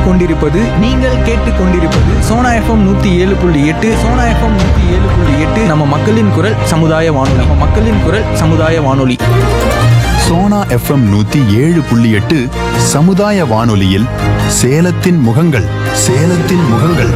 கொண்டிருப்பது நீங்கள் கேட்டுக்கொண்டிருப்பது சோனா எஃப்எம் நூத்தி ஏழு புள்ளி எட்டு சோனா எஃப்எம் நூத்தி ஏழு புள்ளி எட்டு நம்ம மக்களின் குரல் சமுதாய வானொலி நம்ம மக்களின் குரல் சமுதாய வானொலி சோனா எஃப்எம் நூத்தி ஏழு புள்ளி எட்டு சமுதாய வானொலியில் சேலத்தின் முகங்கள் சேலத்தின் முகங்கள்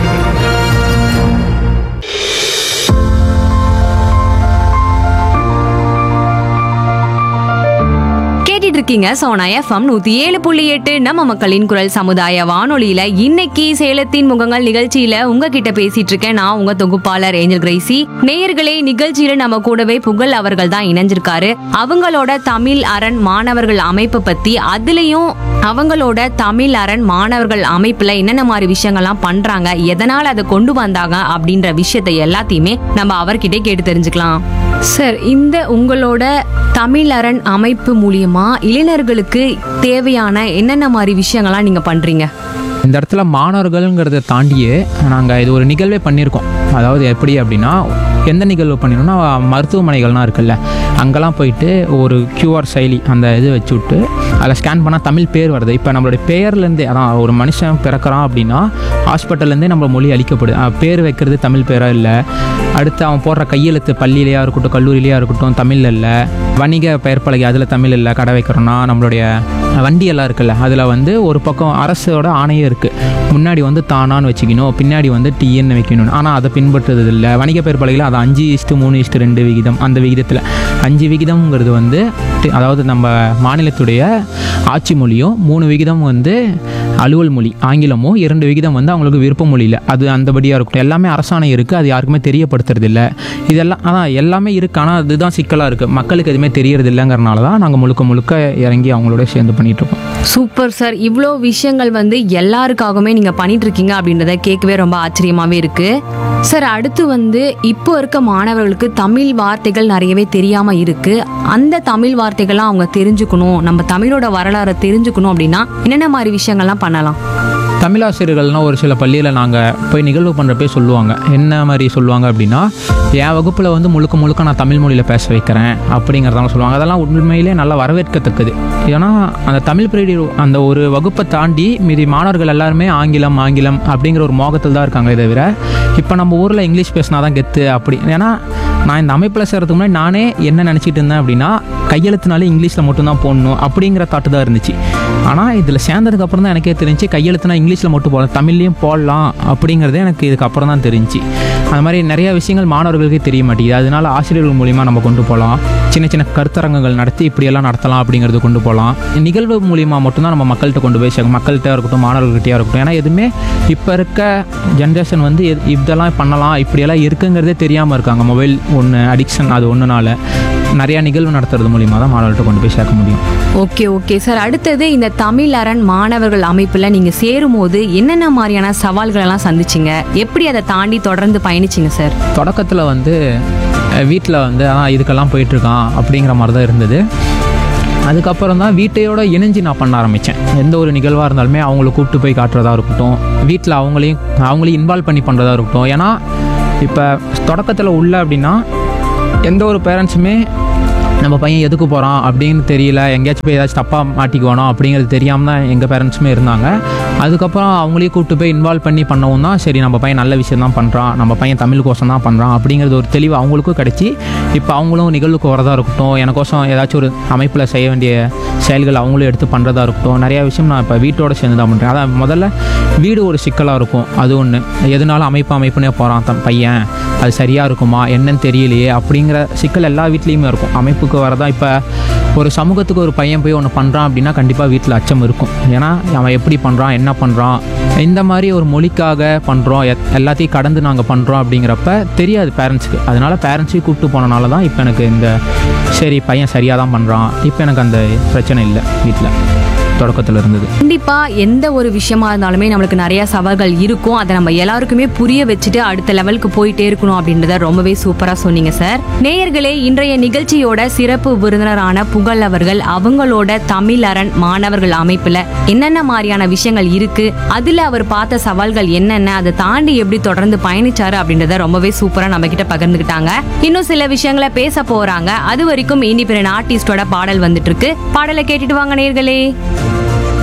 கேட்டுட்டு இருக்கீங்க சோனா எஃப்எம் நூத்தி ஏழு புள்ளி எட்டு நம்ம மக்களின் குரல் சமுதாய வானொலியில இன்னைக்கு சேலத்தின் முகங்கள் நிகழ்ச்சியில உங்ககிட்ட பேசிட்டு இருக்கேன் நான் உங்க தொகுப்பாளர் ஏஞ்சல் கிரேசி நேயர்களே நிகழ்ச்சியில நம்ம கூடவே புகழ் அவர்கள் தான் இணைஞ்சிருக்காரு அவங்களோட தமிழ் அரண் மாணவர்கள் அமைப்பு பத்தி அதுலயும் அவங்களோட தமிழ் அரண் மாணவர்கள் அமைப்புல என்னென்ன மாதிரி விஷயங்கள்லாம் பண்றாங்க எதனால அதை கொண்டு வந்தாங்க அப்படின்ற விஷயத்தை எல்லாத்தையுமே நம்ம அவர்கிட்ட கேட்டு தெரிஞ்சுக்கலாம் சார் இந்த உங்களோட தமிழ் அரண் அமைப்பு மூலியமா இளைஞர்களுக்கு தேவையான என்னென்ன மாதிரி விஷயங்கள்லாம் நீங்க பண்றீங்க இந்த இடத்துல மாணவர்கள்ங்கிறத தாண்டியே நாங்கள் இது ஒரு நிகழ்வே பண்ணியிருக்கோம் அதாவது எப்படி அப்படின்னா எந்த நிகழ்வு பண்ணிருக்கோம்னா மருத்துவமனைகள்லாம் இருக்குல்ல அங்கெல்லாம் போயிட்டு ஒரு கியூஆர் செயலி அந்த இது வச்சு விட்டு அதில் ஸ்கேன் பண்ணால் தமிழ் பேர் வருது இப்போ நம்மளுடைய பேர்லேருந்தே அதான் ஒரு மனுஷன் பிறக்கிறான் அப்படின்னா ஹாஸ்பிட்டல்லேருந்தே நம்ம மொழி அளிக்கப்படுது அஹ் பேர் வைக்கிறது தமிழ் பேராக இல்லை அடுத்து அவன் போடுற கையெழுத்து பள்ளியிலையா இருக்கட்டும் கல்லூரியிலையா இருக்கட்டும் தமிழில் இல்லை வணிக பெயர் பலகை அதில் தமிழ் இல்லை கடை வைக்கிறோன்னா நம்மளுடைய வண்டி எல்லாம் இருக்குல்ல அதில் வந்து ஒரு பக்கம் அரசோட ஆணையம் இருக்குது முன்னாடி வந்து தானான்னு வச்சுக்கணும் பின்னாடி வந்து டிஎன்னு வைக்கணும் ஆனால் அதை பின்பற்றுறது இல்லை வணிக பெயர் பலகையில் அது அஞ்சு இஸ்ட்டு மூணு இஸ்ட்டு ரெண்டு விகிதம் அந்த விகிதத்தில் அஞ்சு விகிதம்ங்கிறது வந்து டி- அதாவது நம்ம மாநிலத்துடைய ஆட்சி மொழியும் மூணு விகிதம் வந்து அலுவல் மொழி ஆங்கிலமும் இரண்டு விகிதம் வந்து அவங்களுக்கு விருப்ப மொழியில் அது அந்தபடியாக இருக்கட்டும் எல்லாமே அரசாணை இருக்குது அது யாருக்குமே தெரியப்படுத்துறது இல்லை இதெல்லாம் அதான் எல்லாமே இருக்குது ஆனால் அதுதான் சிக்கலாக இருக்குது மக்களுக்கு எதுவுமே தெரியறது இல்லைங்கிறனால தான் நாங்கள் முழுக்க முழுக்க இறங்கி அவங்களோட சேர்ந்து பண்ணிட்டு இருக்கோம் சூப்பர் சார் இவ்வளோ விஷயங்கள் வந்து எல்லாருக்காகவுமே நீங்க பண்ணிட்டு இருக்கீங்க அப்படின்றத கேட்கவே ரொம்ப ஆச்சரியமாவே இருக்கு சார் அடுத்து வந்து இப்போ இருக்க மாணவர்களுக்கு தமிழ் வார்த்தைகள் நிறையவே தெரியாம இருக்கு அந்த தமிழ் வார்த்தைகள்லாம் அவங்க தெரிஞ்சுக்கணும் நம்ம தமிழோட வரலாறை தெரிஞ்சுக்கணும் அப்படின்னா என்னென்ன மாதிரி விஷயங்கள்லாம் பண்ணலாம் தமிழாசிரியர்கள்னால் ஒரு சில பள்ளியில் நாங்கள் போய் நிகழ்வு பண்ணுறப்பே சொல்லுவாங்க என்ன மாதிரி சொல்லுவாங்க அப்படின்னா என் வகுப்பில் வந்து முழுக்க முழுக்க நான் தமிழ் மொழியில் பேச வைக்கிறேன் அப்படிங்கிறதெல்லாம் சொல்லுவாங்க அதெல்லாம் உண்மையிலே நல்லா வரவேற்கத்தக்கது ஏன்னா அந்த தமிழ் பிரீடி அந்த ஒரு வகுப்பை தாண்டி மீதி மாணவர்கள் எல்லாருமே ஆங்கிலம் ஆங்கிலம் அப்படிங்கிற ஒரு மோகத்தில் தான் இருக்காங்களே தவிர இப்போ நம்ம ஊரில் இங்கிலீஷ் பேசினா தான் கெத்து அப்படி ஏன்னா நான் இந்த அமைப்பில் சேர்றதுக்கு முன்னாடி நானே என்ன நினச்சிட்டு இருந்தேன் அப்படின்னா கையெழுத்துனாலே இங்கிலீஷில் மட்டும்தான் போடணும் அப்படிங்கிற தாட்டு தான் இருந்துச்சு ஆனால் இதில் சேர்ந்ததுக்கு அப்புறம் தான் எனக்கே தெரிஞ்சு கையெழுத்துனா இங்கிலீஷில் மட்டும் போடலாம் தமிழ்லையும் போடலாம் அப்படிங்கிறதே எனக்கு இதுக்கப்புறம் தான் தெரிஞ்சு அந்த மாதிரி நிறைய விஷயங்கள் மாணவர்களுக்கே தெரிய மாட்டேங்குது அதனால ஆசிரியர்கள் மூலிமா நம்ம கொண்டு போகலாம் சின்ன சின்ன கருத்தரங்குகள் நடத்தி இப்படியெல்லாம் நடத்தலாம் அப்படிங்கிறது கொண்டு போகலாம் நிகழ்வு மூலிமா மட்டும்தான் நம்ம மக்கள்கிட்ட கொண்டு போய் சேர்க்கணும் மக்கள்கிட்ட இருக்கட்டும் மாணவர்கள்கிட்டயா இருக்கட்டும் ஏன்னா எதுவுமே இப்போ இருக்க ஜென்ரேஷன் வந்து எது- இதெல்லாம் பண்ணலாம் இப்படியெல்லாம் இருக்குங்கிறதே தெரியாமல் இருக்காங்க மொபைல் ஒன்று அடிக்ஷன் அது ஒன்றுனால நிறையா நிகழ்வு நடத்துறது மூலிமா தான் மாணவர்கள்ட்ட கொண்டு போய் சேர்க்க முடியும் ஓகே ஓகே சார் அடுத்தது இந்த தமிழ் அரண் மாணவர்கள் அமைப்புல நீங்க சேரும் போது என்னென்ன மாதிரியான சவால்கள் எல்லாம் சந்திச்சீங்க எப்படி அதை தாண்டி தொடர்ந்து பயணிச்சீங்க சார் தொடக்கத்தில் வந்து வீட்டில் வந்து ஆ இதுக்கெல்லாம் போயிட்டுருக்கான் அப்படிங்கிற மாதிரி தான் இருந்தது அதுக்கப்புறம் தான் வீட்டையோட இணைஞ்சு நான் பண்ண ஆரம்பித்தேன் எந்த ஒரு நிகழ்வாக இருந்தாலுமே அவங்கள கூப்பிட்டு போய் காட்டுறதா இருக்கட்டும் வீட்டில் அவங்களையும் அவங்களையும் இன்வால்வ் பண்ணி பண்ணுறதா இருக்கட்டும் ஏன்னா இப்போ தொடக்கத்தில் உள்ள அப்படின்னா எந்த ஒரு பேரண்ட்ஸுமே நம்ம பையன் எதுக்கு போகிறான் அப்படின்னு தெரியல எங்கேயாச்சும் போய் ஏதாச்சும் தப்பாக மாட்டிக்குவானோ அப்படிங்கிறது தெரியாமல் தான் எங்கள் பேரண்ட்ஸுமே இருந்தாங்க அதுக்கப்புறம் அவங்களையும் கூப்பிட்டு போய் இன்வால்வ் பண்ணி பண்ணவும் தான் சரி நம்ம பையன் நல்ல விஷயம் தான் பண்ணுறான் நம்ம பையன் தமிழ் கோசம் தான் பண்ணுறான் அப்படிங்கிறது ஒரு தெளிவு அவங்களுக்கும் கிடைச்சி இப்போ அவங்களும் நிகழ்வுக்கு வரதா இருக்கட்டும் எனக்கோசம் ஏதாச்சும் ஒரு அமைப்பில் செய்ய வேண்டிய செயல்கள் அவங்களும் எடுத்து பண்ணுறதா இருக்கட்டும் நிறையா விஷயம் நான் இப்போ வீட்டோட சேர்ந்து தான் பண்ணுறேன் அதான் முதல்ல வீடு ஒரு சிக்கலாக இருக்கும் அது ஒன்று எதுனாலும் அமைப்பு அமைப்புனே போகிறான் தன் பையன் அது சரியாக இருக்குமா என்னன்னு தெரியலையே அப்படிங்கிற சிக்கல் எல்லா வீட்லேயுமே இருக்கும் அமைப்புக்கு வரதா இப்போ ஒரு சமூகத்துக்கு ஒரு பையன் போய் ஒன்று பண்ணுறான் அப்படின்னா கண்டிப்பாக வீட்டில் அச்சம் இருக்கும் ஏன்னா அவன் எப்படி பண்ணுறான் என்ன பண்ணுறான் இந்த மாதிரி ஒரு மொழிக்காக பண்ணுறோம் எல்லாத்தையும் கடந்து நாங்கள் பண்ணுறோம் அப்படிங்கிறப்ப தெரியாது பேரண்ட்ஸுக்கு அதனால பேரண்ட்ஸையும் கூப்பிட்டு போனனால தான் இப்போ எனக்கு இந்த சரி பையன் சரியாக தான் பண்ணுறான் இப்போ எனக்கு அந்த பிரச்சனை இல்லை வீட்டில் தொடக்கத்தில் இருந்தது கண்டிப்பா எந்த ஒரு விஷயமா இருந்தாலுமே நம்மளுக்கு நிறைய சவால்கள் இருக்கும் அதை நம்ம எல்லாருக்குமே புரிய வச்சுட்டு அடுத்த லெவலுக்கு போயிட்டே இருக்கணும் அப்படின்றத ரொம்பவே சூப்பரா சொன்னீங்க சார் நேயர்களே இன்றைய நிகழ்ச்சியோட சிறப்பு விருந்தினரான புகழ் அவர்கள் அவங்களோட தமிழ் அரண் மாணவர்கள் அமைப்புல என்னென்ன மாதிரியான விஷயங்கள் இருக்கு அதுல அவர் பார்த்த சவால்கள் என்னென்ன அதை தாண்டி எப்படி தொடர்ந்து பயணிச்சாரு அப்படின்றத ரொம்பவே சூப்பரா நம்ம கிட்ட பகிர்ந்துக்கிட்டாங்க இன்னும் சில விஷயங்களை பேச போறாங்க அது வரைக்கும் இனி பிற ஆர்டிஸ்டோட பாடல் வந்துட்டு இருக்கு பாடலை கேட்டுட்டு வாங்க நேயர்களே